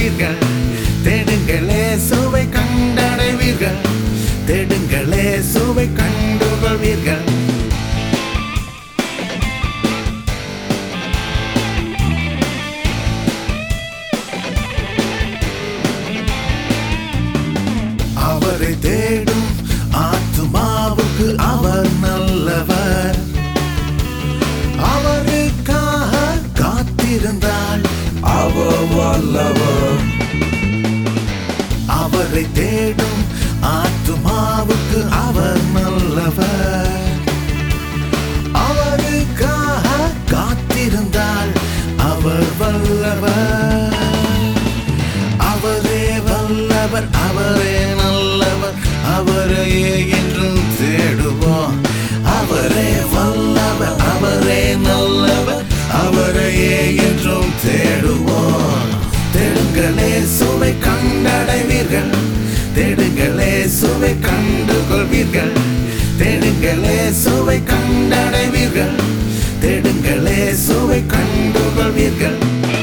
கண்டுகொள்வீர்கள் தேடுங்களே சுவை கண்டடைவீர்கள் தேடுங்களே சுவை கண்டுகொள்வீர்கள் அவரை தேடும் ஆத்துமாவுக்கு அவர் நல்லவர் அவருக்காக காத்திருந்தால் அவர் வல்லவர் அவரை தேடும் ஆத்துமாவுக்கு அவர் நல்லவர் அவருக்காக காத்திருந்தால் அவர் வல்லவர் அவரே வல்லவர் அவரே நல்லவர் அவரையே என்றும் தேடுவோம் அவரே வல்லவர் அவரே நல்லவர் அவரையே என்றும் தேடுவோம் தேடுங்களே சுவை கண்டடைவீர்கள் தேடுங்களே சுவை கண்டுகொள்வீர்கள் தேடுங்களே சுவை கண்டடைவீர்கள் தேடுங்களே சுவை கண்டுகொள்வீர்கள்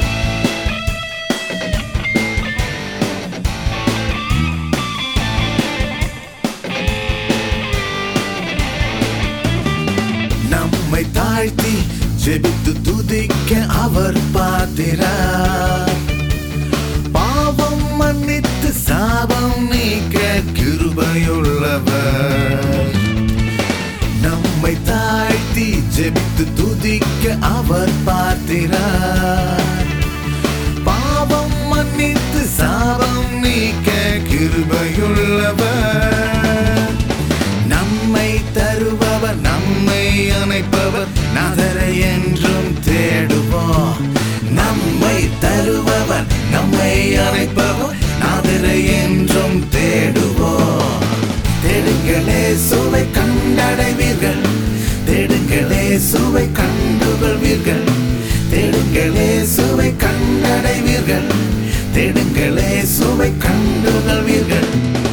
நம்மை தாழ்த்தி ஜெபித்து துதிக்க அவர் பாத்திரார் பாவம் மன்னித்து சாபம் நீக்க கிருபையுள்ளவர் நம்மை தாழ்த்தி ஜெபித்து துதிக்க அவர் பார்த்திரார் பாவம் மன்னித்து சாபம் நீக்க கிருபையுள்ளவர் நம்மை தருபவர் நம்மை அணைப்பவர் நகரை என்றும் தேடுவோம் நம்மை தருபவர் நம்மை அணைப்பவர் நகரை என்றும் தேடுவோம் தேடுங்களே சுவை கண்டடைவீர்கள் தேடுங்களே சுவை கண்டுகொள்வீர்கள் தேடுங்களே சுவை கண்டடைவீர்கள் தேடுங்களே சுவை கண்டுகொள்வீர்கள்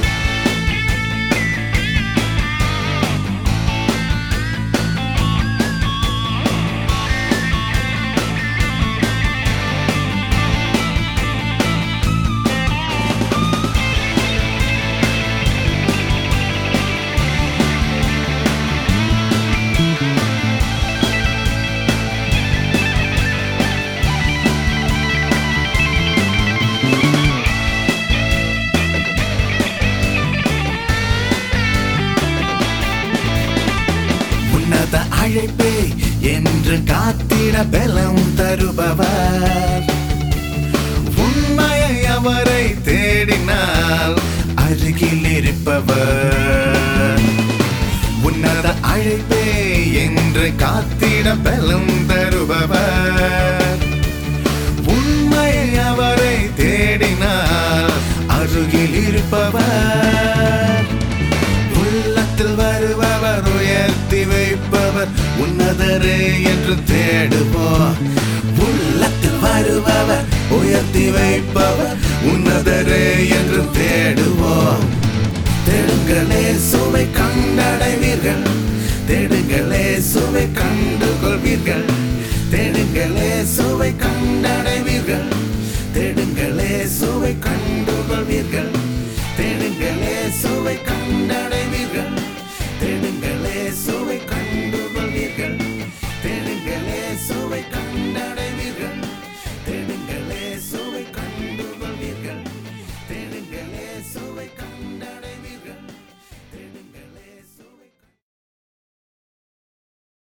உன்னத அழைப்பே என்று காத்திட பலம் தருபவர் உண்மையை அவரை தேடினால் அருகில் இருப்பவர் உன்னத அழைப்பே என்று காத்திட பலம் தருபவர் உண்மையை அவரை தேடினால் அருகில் இருப்பவர் உள்ளத்தில் வருபவர் உயர்த்தி வைப்பவர் உன்னதரே என்று தேடுவோம் உள்ளத்தில் வருபவர் உயர்த்தி வைப்பவர் உன்னதரே என்று தேடுவோம் தேடுங்களே சுவை கண்டடைவீர்கள் தேடுங்களே சுவை கண்ட